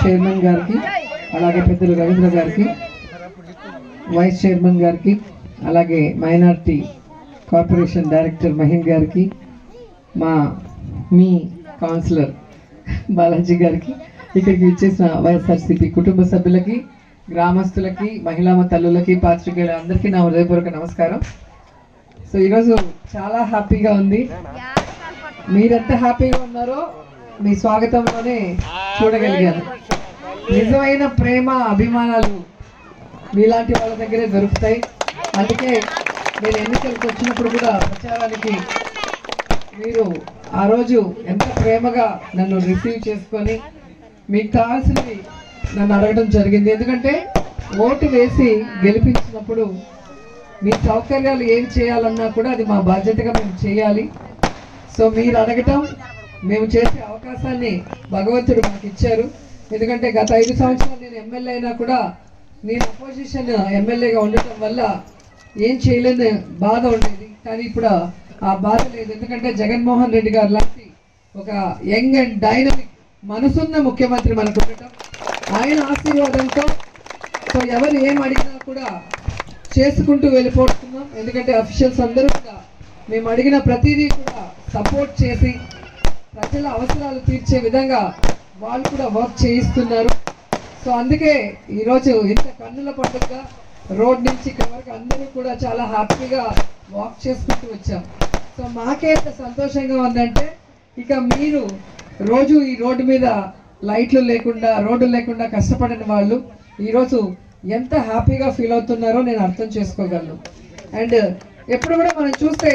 chairman గారికి అలాగే పెద్దలు రవీంద్ర గారికి వైస్ చైర్మన్ గారికి అలాగే మైనార్టీ కార్పొరేషన్ డైరెక్టర్ మహిన్ గారికి మా మీ కౌన్సిలర్ బాలాజీ గారికి ఇక్కడికి ఇచ్చేసిన వైఎస్ఆర్సీపీ కుటుంబ సభ్యులకి గ్రామస్తులకి మహిళా తల్లులకి పాత్రికేయుల అందరికీ నా హృదయపూర్వక నమస్కారం సో ఈరోజు చాలా హ్యాపీగా ఉంది మీరెంత హ్యాపీగా ఉన్నారో మీ స్వాగతంలోనే చూడగలిగాను నిజమైన ప్రేమ అభిమానాలు మీలాంటి వాళ్ళ దగ్గరే దొరుకుతాయి అందుకే నేను ఎన్నికలకు వచ్చినప్పుడు కూడా ప్రచారానికి మీరు ఆ రోజు ఎంత ప్రేమగా నన్ను రిసీవ్ చేసుకొని మీకు కావాల్సినవి నన్ను అడగడం జరిగింది ఎందుకంటే ఓటు వేసి గెలిపించినప్పుడు మీ సౌకర్యాలు ఏం చేయాలన్నా కూడా అది మా బాధ్యతగా మేము చేయాలి సో మీరు అడగటం మేము చేసే అవకాశాన్ని భగవంతుడు మాకు ఇచ్చారు ఎందుకంటే గత ఐదు సంవత్సరాలు నేను ఎమ్మెల్యే అయినా కూడా నేను అపోజిషన్ ఎమ్మెల్యేగా ఉండటం వల్ల ఏం చేయలేని బాధ ఉండేది కానీ ఇప్పుడు ఆ బాధ లేదు ఎందుకంటే జగన్మోహన్ రెడ్డి గారు లాంటి ఒక యంగ్ అండ్ డైనమిక్ మనసున్న ముఖ్యమంత్రి మనకు ఉండటం ఆయన ఆశీర్వాదంతో సో ఎవరు ఏం అడిగినా కూడా చేసుకుంటూ వెళ్ళిపోతున్నాం ఎందుకంటే అఫీషియల్స్ అందరూ కూడా మేము అడిగిన ప్రతిదీ కూడా సపోర్ట్ చేసి ప్రజల అవసరాలు తీర్చే విధంగా వాళ్ళు కూడా వర్క్ చేయిస్తున్నారు సో అందుకే ఈరోజు ఇంత కన్నుల పండుగ రోడ్ నుంచి ఇక్కడ వరకు అందరూ కూడా చాలా హ్యాపీగా వాక్ చేసుకుంటూ వచ్చాం సో మాకే ఎంత సంతోషంగా ఉందంటే ఇక మీరు రోజు ఈ రోడ్డు మీద లైట్లు లేకుండా రోడ్డు లేకుండా కష్టపడిన వాళ్ళు ఈరోజు ఎంత హ్యాపీగా ఫీల్ అవుతున్నారో నేను అర్థం చేసుకోగలను అండ్ ఎప్పుడు కూడా మనం చూస్తే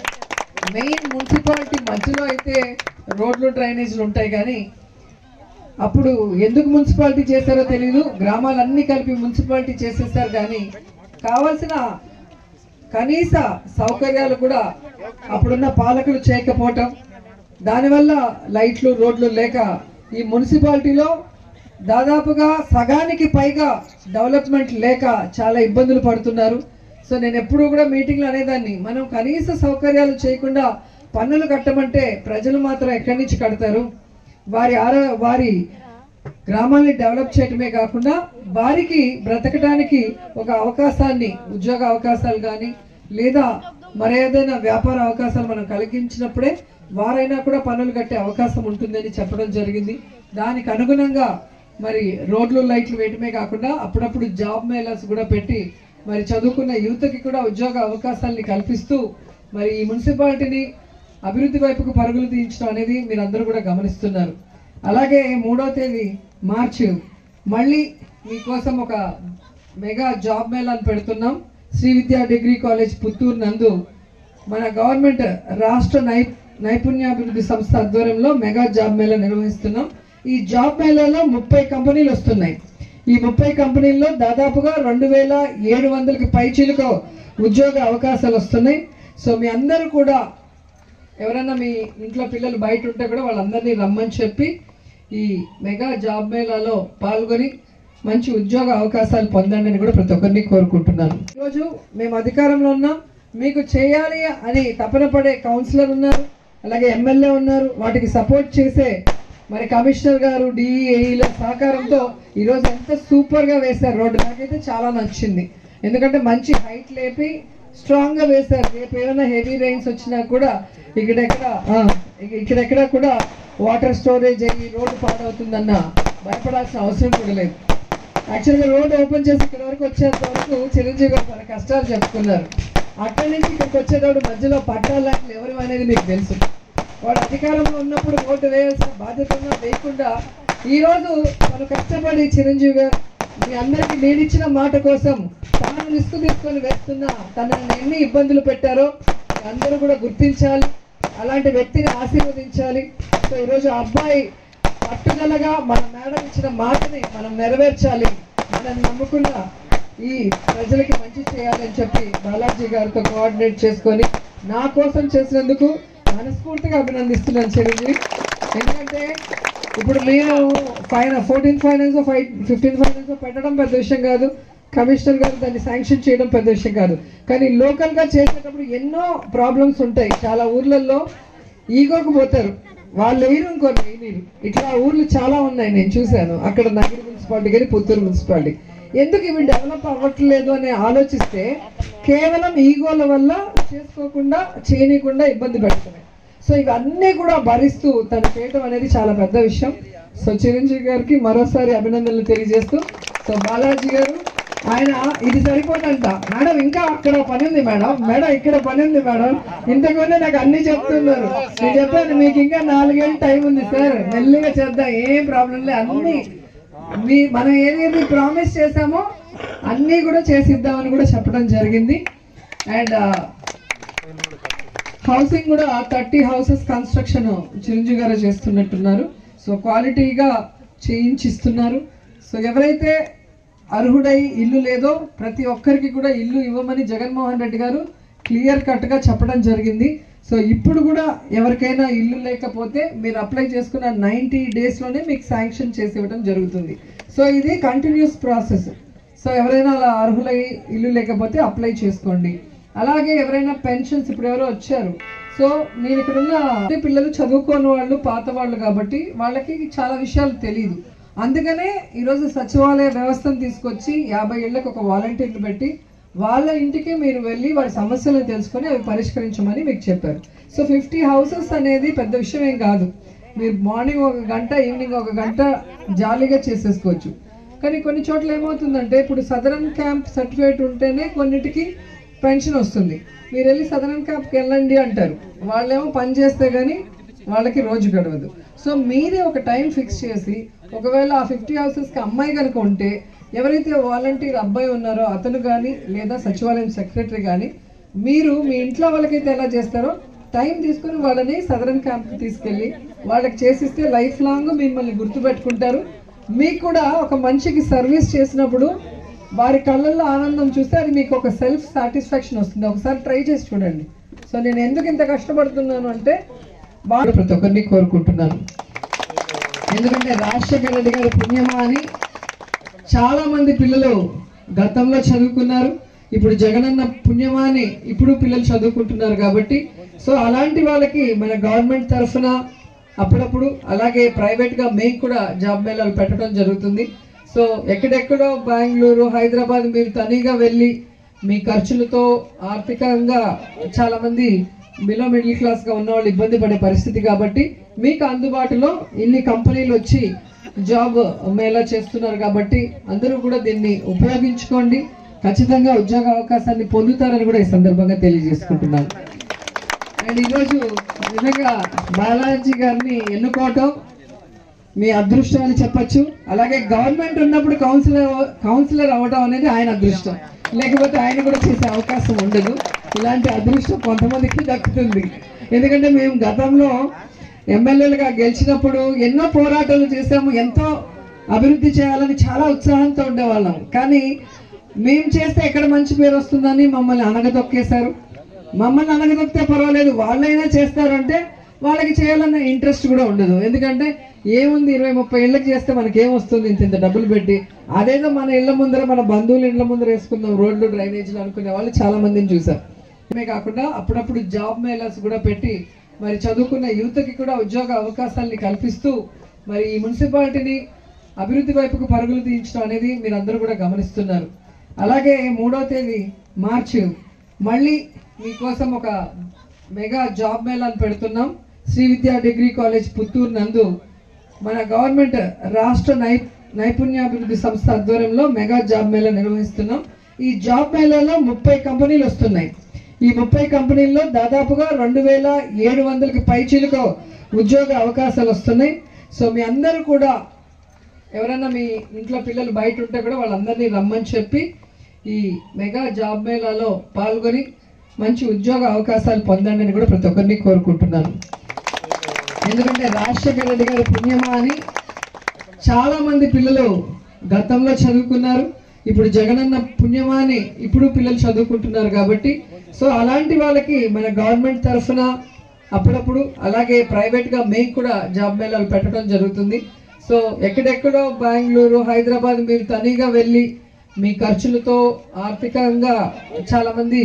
మెయిన్ మున్సిపాలిటీ మధ్యలో అయితే రోడ్లు డ్రైనేజీలు ఉంటాయి కానీ అప్పుడు ఎందుకు మున్సిపాలిటీ చేశారో తెలియదు గ్రామాలన్నీ కలిపి మున్సిపాలిటీ చేసేసారు కానీ కావాల్సిన కనీస సౌకర్యాలు కూడా అప్పుడున్న పాలకులు చేయకపోవటం దానివల్ల లైట్లు రోడ్లు లేక ఈ మున్సిపాలిటీలో దాదాపుగా సగానికి పైగా డెవలప్మెంట్ లేక చాలా ఇబ్బందులు పడుతున్నారు సో నేను ఎప్పుడూ కూడా మీటింగ్లో అనేదాన్ని మనం కనీస సౌకర్యాలు చేయకుండా పన్నులు కట్టమంటే ప్రజలు మాత్రం ఎక్కడి నుంచి కడతారు వారి ఆరో వారి గ్రామాల్ని డెవలప్ చేయటమే కాకుండా వారికి బ్రతకడానికి ఒక అవకాశాన్ని ఉద్యోగ అవకాశాలు కానీ లేదా మరేదైనా వ్యాపార అవకాశాలు మనం కలిగించినప్పుడే వారైనా కూడా పనులు కట్టే అవకాశం ఉంటుందని చెప్పడం జరిగింది దానికి అనుగుణంగా మరి రోడ్లు లైట్లు వేయటమే కాకుండా అప్పుడప్పుడు జాబ్ మేళాస్ కూడా పెట్టి మరి చదువుకున్న యువతకి కూడా ఉద్యోగ అవకాశాలని కల్పిస్తూ మరి ఈ మున్సిపాలిటీని అభివృద్ధి వైపుకు పరుగులు తీయించడం అనేది మీరందరూ కూడా గమనిస్తున్నారు అలాగే మూడో తేదీ మార్చి మళ్ళీ మీకోసం ఒక మెగా జాబ్ మేళాను పెడుతున్నాం శ్రీ విద్యా డిగ్రీ కాలేజ్ పుత్తూరు నందు మన గవర్నమెంట్ రాష్ట్ర నై నైపుణ్యాభివృద్ధి సంస్థ ఆధ్వర్యంలో మెగా జాబ్ మేళా నిర్వహిస్తున్నాం ఈ జాబ్ మేళాలో ముప్పై కంపెనీలు వస్తున్నాయి ఈ ముప్పై కంపెనీల్లో దాదాపుగా రెండు వేల ఏడు వందలకి పైచీలకు ఉద్యోగ అవకాశాలు వస్తున్నాయి సో మీ అందరూ కూడా ఎవరైనా మీ ఇంట్లో పిల్లలు బయట ఉంటే కూడా వాళ్ళందరినీ రమ్మని చెప్పి ఈ మెగా జాబ్ మేళాలో పాల్గొని మంచి ఉద్యోగ అవకాశాలు పొందండి అని కూడా ప్రతి ఒక్కరిని కోరుకుంటున్నాను ఈరోజు మేము అధికారంలో ఉన్నాం మీకు చేయాలి అని తపన పడే కౌన్సిలర్ ఉన్నారు అలాగే ఎమ్మెల్యే ఉన్నారు వాటికి సపోర్ట్ చేసే మరి కమిషనర్ గారు డిఈఏఈల సహకారంతో ఈరోజు ఎంత సూపర్గా వేశారు రోడ్డు నాకైతే చాలా నచ్చింది ఎందుకంటే మంచి హైట్ లేపి స్ట్రాంగ్ గా వేశారు రేపు ఏమైనా హెవీ రైన్స్ వచ్చినా కూడా ఇక్కడెక్కడ ఆ, ఇక- ఇక్కడెక్కడ కూడా వాటర్ స్టోరేజ్ అయ్యి రోడ్డు పాడవుతుందన్న భయపడాల్సిన అవసరం కూడా లేదు యాక్చువల్గా రోడ్ ఓపెన్ చేసి ఇక్కడ వరకు వచ్చేంత వరకు చిరంజీవి గారు తన కష్టాలు చెప్పుకున్నారు అక్కడి నుంచి ఇక్కడికి వచ్చేటప్పుడు మధ్యలో పట్టాలు లాంటివి ఎవరు అనేది మీకు తెలుసు వాడు అధికారంలో ఉన్నప్పుడు ఓటు వేయాల్సిన బాధ్యత ఉన్నా వేయకుండా ఈ రోజు తను కష్టపడి చిరంజీవి గారు మీ అందరికి నేను ఇచ్చిన మాట కోసం తాను రిస్క్ తీసుకొని వేస్తున్న తనని ఎన్ని ఇబ్బందులు పెట్టారో అందరూ కూడా గుర్తించాలి అలాంటి వ్యక్తిని ఆశీర్వదించాలి సో ఈరోజు ఆ అబ్బాయి పట్టుదలగా మన మేడం ఇచ్చిన మాటని మనం నెరవేర్చాలి మనం నమ్ముకున్న ఈ ప్రజలకి మంచి చేయాలని చెప్పి బాలాజీ గారితో కోఆర్డినేట్ చేసుకొని నా కోసం చేసినందుకు మనస్ఫూర్తిగా అభినందిస్తున్నాను చిరంజీవి ఎందుకంటే ఇప్పుడు మేము ఫైన fourteen finance five fifteen finance పెట్టడం పెద్ద విషయం కాదు కమిషనర్ గారు దాన్ని శాంక్షన్ చేయడం పెద్ద విషయం కాదు కానీ లోకల్గా చేసేటప్పుడు ఎన్నో ప్రాబ్లమ్స్ ఉంటాయి చాలా ఊర్లలో ఈగోకు పోతారు వాళ్ళు వేయరు ఇంకొన్ని వేయలేరు ఇట్లా ఊర్లు చాలా ఉన్నాయి నేను చూశాను అక్కడ నగర మున్సిపాలిటీ కానీ పుత్తూరు మున్సిపాలిటీ ఎందుకు ఇవి డెవలప్ అవ్వట్లేదు అని ఆలోచిస్తే కేవలం ఈగోల వల్ల చేసుకోకుండా చేయనీయకుండా ఇబ్బంది పెడుతున్నాయి సో ఇవన్నీ కూడా భరిస్తూ తను చేయటం అనేది చాలా పెద్ద విషయం సో చిరంజీవి గారికి మరోసారి అభినందనలు తెలియజేస్తూ సో బాలాజీ గారు ఆయన ఇది సరిపోదంట మేడం ఇంకా అక్కడ పని ఉంది మేడం మేడం ఇక్కడ పని ఉంది మేడం ఇంతకుముందే నాకు అన్ని చెప్తున్నారు నేను చెప్పాను మీకు ఇంకా నాలుగేళ్ళు టైం ఉంది సార్ మెల్లిగా చేద్దాం ఏం ప్రాబ్లం లేదు అన్ని మీ మనం ఏదేది ప్రామిస్ చేసామో అన్నీ కూడా చేసిద్దామని కూడా చెప్పడం జరిగింది అండ్ హౌసింగ్ కూడా thirty houses construction Chiranjeevi garu చేస్తున్నట్టున్నారు సో క్వాలిటీగా చేయించిస్తున్నారు సో ఎవరైతే అర్హుడై ఇల్లు లేదో ప్రతి ఒక్కరికి కూడా ఇల్లు ఇవ్వమని జగన్మోహన్ రెడ్డి గారు క్లియర్ కట్గా చెప్పడం జరిగింది సో ఇప్పుడు కూడా ఎవరికైనా ఇల్లు లేకపోతే మీరు అప్లై చేసుకున్న నైంటీ డేస్లోనే మీకు శాంక్షన్ చేసి ఇవ్వడం జరుగుతుంది సో ఇది కంటిన్యూస్ ప్రాసెస్ సో ఎవరైనా అలా అర్హులై ఇల్లు లేకపోతే అప్లై చేసుకోండి అలాగే ఎవరైనా పెన్షన్స్ ఇప్పుడు ఎవరో వచ్చారు సో నేను ఇక్కడ ఉన్న పిల్లలు చదువుకోని వాళ్ళు పాత వాళ్ళు కాబట్టి వాళ్ళకి చాలా విషయాలు తెలియదు అందుకనే ఈరోజు సచివాలయ వ్యవస్థను తీసుకొచ్చి యాభై ఏళ్ళకి ఒక వాలంటీర్లు పెట్టి వాళ్ళ ఇంటికి మీరు వెళ్ళి వారి సమస్యలను తెలుసుకొని అవి పరిష్కరించమని మీకు చెప్పారు సో ఫిఫ్టీ హౌసెస్ అనేది పెద్ద విషయం ఏం కాదు మీరు మార్నింగ్ ఒక గంట ఈవినింగ్ ఒక గంట జాలీగా చేసేసుకోవచ్చు కానీ కొన్ని చోట్ల ఏమవుతుందంటే ఇప్పుడు సదరన్ క్యాంప్ సర్టిఫికేట్ ఉంటేనే కొన్నిటికి పెన్షన్ వస్తుంది మీరు వెళ్ళి సదరన్ క్యాంప్కి వెళ్ళండి అంటారు వాళ్ళేమో పని చేస్తే కానీ వాళ్ళకి రోజు గడవదు సో మీరే ఒక టైం ఫిక్స్ చేసి ఒకవేళ ఆ ఫిఫ్టీ హౌసెస్కి అమ్మాయి కనుక ఉంటే ఎవరైతే వాలంటీర్ అబ్బాయి ఉన్నారో అతను కానీ లేదా సచివాలయం సెక్రటరీ కానీ మీరు మీ ఇంట్లో వాళ్ళకైతే ఎలా చేస్తారో టైం తీసుకుని వాళ్ళని సదరన్ క్యాంప్కి తీసుకెళ్ళి వాళ్ళకి చేసిస్తే లైఫ్ లాంగ్ మిమ్మల్ని గుర్తుపెట్టుకుంటారు మీకు కూడా ఒక మనిషికి సర్వీస్ చేసినప్పుడు వారి కళ్ళల్లో ఆనందం చూస్తే అది మీకు ఒక సెల్ఫ్ సాటిస్ఫాక్షన్ వస్తుంది ఒకసారి ట్రై చేసి చూడండి సో నేను ఎందుకు ఇంత కష్టపడుతున్నాను అంటే బాగా ప్రతి ఒక్కరిని కోరుకుంటున్నాను ఎందుకంటే రాజశేఖర రెడ్డి గారి పుణ్యమా అని చాలా మంది పిల్లలు గతంలో చదువుకున్నారు ఇప్పుడు జగనన్న పుణ్యమా అని ఇప్పుడు పిల్లలు చదువుకుంటున్నారు కాబట్టి సో అలాంటి వాళ్ళకి మన గవర్నమెంట్ తరఫున అప్పుడప్పుడు అలాగే ప్రైవేట్గా మేము కూడా జాబ్ మేళాలు పెట్టడం జరుగుతుంది సో ఎక్కడెక్కడో బెంగళూరు హైదరాబాద్ మీరు తనీగా వెళ్ళి మీ ఖర్చులతో ఆర్థికంగా చాలా మంది బిలో మిడిల్ క్లాస్ గా ఉన్న వాళ్ళు ఇబ్బంది పడే పరిస్థితి కాబట్టి మీకు అందుబాటులో ఇన్ని కంపెనీలు వచ్చి జాబ్ మేళా చేస్తున్నారు కాబట్టి అందరూ కూడా దీన్ని ఉపయోగించుకోండి ఖచ్చితంగా ఉద్యోగ అవకాశాన్ని పొందుతారని కూడా ఈ సందర్భంగా తెలియజేసుకుంటున్నాను అండ్ ఈరోజు నిజంగా బాలాజీ గారిని ఎన్నుకోవటం మీ అదృష్టం అని చెప్పొచ్చు అలాగే గవర్నమెంట్ ఉన్నప్పుడు కౌన్సిలర్ కౌన్సిలర్ అవ్వడం అనేది ఆయన అదృష్టం లేకపోతే ఆయన కూడా చేసే అవకాశం ఉండదు ఇలాంటి అదృష్టం కొంతమందికి దక్కుతుంది ఎందుకంటే మేము గతంలో ఎమ్మెల్యేలుగా గెలిచినప్పుడు ఎన్నో పోరాటాలు చేసాము ఎంతో అభివృద్ధి చేయాలని చాలా ఉత్సాహంతో ఉండేవాళ్ళం కానీ మేము చేస్తే ఎక్కడ మంచి పేరు వస్తుందని మమ్మల్ని అనగదొక్కేశారు మమ్మల్ని అనగదొక్కితే పర్వాలేదు వాళ్ళైనా చేస్తారంటే వాళ్ళకి చేయాలన్న ఇంట్రెస్ట్ కూడా ఉండదు ఎందుకంటే ఏముంది ఇరవై ముప్పై ఏళ్ళకి చేస్తే మనకి ఏం వస్తుంది ఇంత ఇంత డబ్బులు పెట్టి అదేదో మన ఇళ్ళ ముందర మన బంధువుల ఇళ్ళ ముందర వేసుకుందాం రోడ్లు డ్రైనేజీలు అనుకునే వాళ్ళు చాలా మందిని చూసాం మే కాకుండా అప్పుడప్పుడు జాబ్ మేళర్స్ కూడా పెట్టి మరి చదువుకున్న యూత్కి కూడా ఉద్యోగ అవకాశాలని కల్పిస్తూ మరి ఈ మున్సిపాలిటీని అభివృద్ధి వైపుకు పరుగులు తీయించడం అనేది మీరందరూ కూడా గమనిస్తున్నారు అలాగే మూడో తేదీ మార్చి మళ్ళీ మీకోసం ఒక మెగా జాబ్ మేళాను పెడుతున్నాం శ్రీ విద్యా డిగ్రీ కాలేజ్ పుత్తూరు నందు మన గవర్నమెంట్ రాష్ట్ర నై నైపుణ్యాభివృద్ధి సంస్థ ఆధ్వర్యంలో మెగా జాబ్ మేళా నిర్వహిస్తున్నాం ఈ జాబ్ మేళాలో ముప్పై కంపెనీలు వస్తున్నాయి ఈ ముప్పై కంపెనీల్లో దాదాపుగా రెండు వేల ఏడు వందలకి పైచీలకు ఉద్యోగ అవకాశాలు వస్తున్నాయి సో మీ అందరూ కూడా ఎవరైనా మీ ఇంట్లో పిల్లలు బయట ఉంటే కూడా వాళ్ళందరినీ రమ్మని చెప్పి ఈ మెగా జాబ్ మేళాలో పాల్గొని మంచి ఉద్యోగ అవకాశాలు పొందండి అని కూడా ప్రతి ఒక్కరిని కోరుకుంటున్నాను ఎందుకంటే రాజశేఖర రెడ్డి గారి పుణ్యమా అని చాలా మంది పిల్లలు గతంలో చదువుకున్నారు ఇప్పుడు జగనన్న పుణ్యమా అని ఇప్పుడు పిల్లలు చదువుకుంటున్నారు కాబట్టి సో అలాంటి వాళ్ళకి మన గవర్నమెంట్ తరఫున అప్పుడప్పుడు అలాగే ప్రైవేట్గా మేము కూడా జాబ్ మేళాలు పెట్టడం జరుగుతుంది సో ఎక్కడెక్కడో బెంగళూరు హైదరాబాద్ మీరు తనీగా వెళ్ళి మీ ఖర్చులతో ఆర్థికంగా చాలా మంది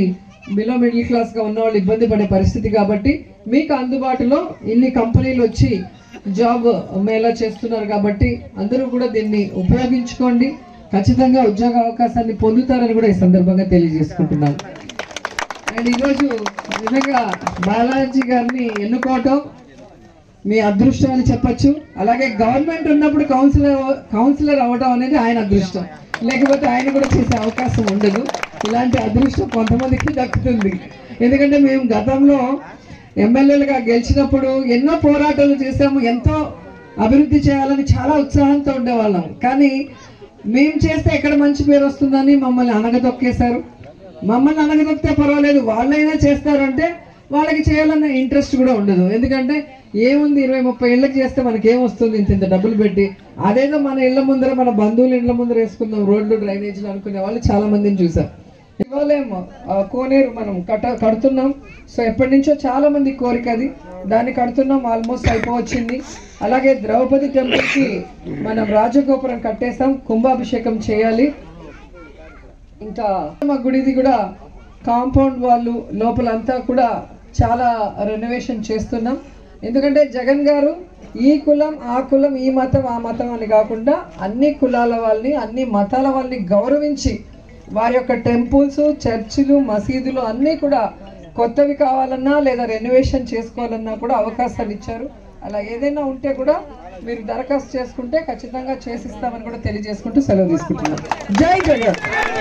బిలో మిడిల్ క్లాస్ గా ఉన్న వాళ్ళు ఇబ్బంది పడే పరిస్థితి కాబట్టి మీకు అందుబాటులో ఇన్ని కంపెనీలు వచ్చి జాబ్ మేళా చేస్తున్నారు కాబట్టి అందరూ కూడా దీన్ని ఉపయోగించుకోండి ఖచ్చితంగా ఉద్యోగ అవకాశాన్ని పొందుతారని కూడా ఈ సందర్భంగా తెలియజేసుకుంటున్నాను అండ్ ఈరోజు నిజంగా బాలాజీ గారిని ఎన్నుకోవటం మీ అదృష్టం అని చెప్పొచ్చు అలాగే గవర్నమెంట్ ఉన్నప్పుడు కౌన్సిలర్ కౌన్సిలర్ అవ్వడం అనేది ఆయన అదృష్టం లేకపోతే ఆయన కూడా చేసే అవకాశం ఉండదు ఇలాంటి అదృష్టం కొంతమందికి దక్కుతుంది ఎందుకంటే మేము గతంలో ఎమ్మెల్యేలుగా గెలిచినప్పుడు ఎన్నో పోరాటాలు చేసాము ఎంతో అభివృద్ధి చేయాలని చాలా ఉత్సాహంతో ఉండేవాళ్ళం కానీ మేము చేస్తే ఎక్కడ మంచి పేరు వస్తుందని మమ్మల్ని అనగదొక్కేశారు మమ్మల్ని అనగదొక్కితే పర్వాలేదు వాళ్ళైనా చేస్తారంటే వాళ్ళకి చేయాలన్న ఇంట్రెస్ట్ కూడా ఉండదు ఎందుకంటే ఏముంది ఇరవై ముప్పై ఇళ్ళకి చేస్తే మనకి ఏమొస్తుంది ఇంత ఇంత డబ్బులు పెట్టి అదేదో మన ఇళ్ళ ముందర మన బంధువుల ఇళ్ళ ముందర వేసుకుందాం రోడ్లు డ్రైనేజీలు అనుకునే వాళ్ళు చాలా మందిని చూసాం ఇవాళేమో ఆ కోనేరు మనం కట్ట కడుతున్నాం సో ఎప్పటి నుంచో చాలా మంది కోరిక అది దాన్ని కడుతున్నాం ఆల్మోస్ట్ అయిపోవచ్చింది అలాగే ద్రౌపది టెంపుల్కి మనం రాజగోపురం కట్టేసాం కుంభాభిషేకం చేయాలి ఇంకా మా గుడిది కూడా కాంపౌండ్ వాళ్ళు లోపలంతా కూడా చాలా రెనోవేషన్ చేస్తున్నాం ఎందుకంటే జగన్ గారు ఈ కులం ఆ కులం ఈ మతం ఆ మతం అని కాకుండా అన్ని కులాల వాళ్ళని అన్ని మతాల వాళ్ళని గౌరవించి వారి యొక్క టెంపుల్స్ చర్చిలు మసీదులు అన్నీ కూడా కొత్తవి కావాలన్నా లేదా రెనోవేషన్ చేసుకోవాలన్నా కూడా అవకాశాలు ఇచ్చారు అలా ఏదైనా ఉంటే కూడా మీరు దరఖాస్తు చేసుకుంటే ఖచ్చితంగా చేసిస్తామని కూడా తెలియజేసుకుంటూ సెలవు తీసుకుంటున్నాం జై జగన్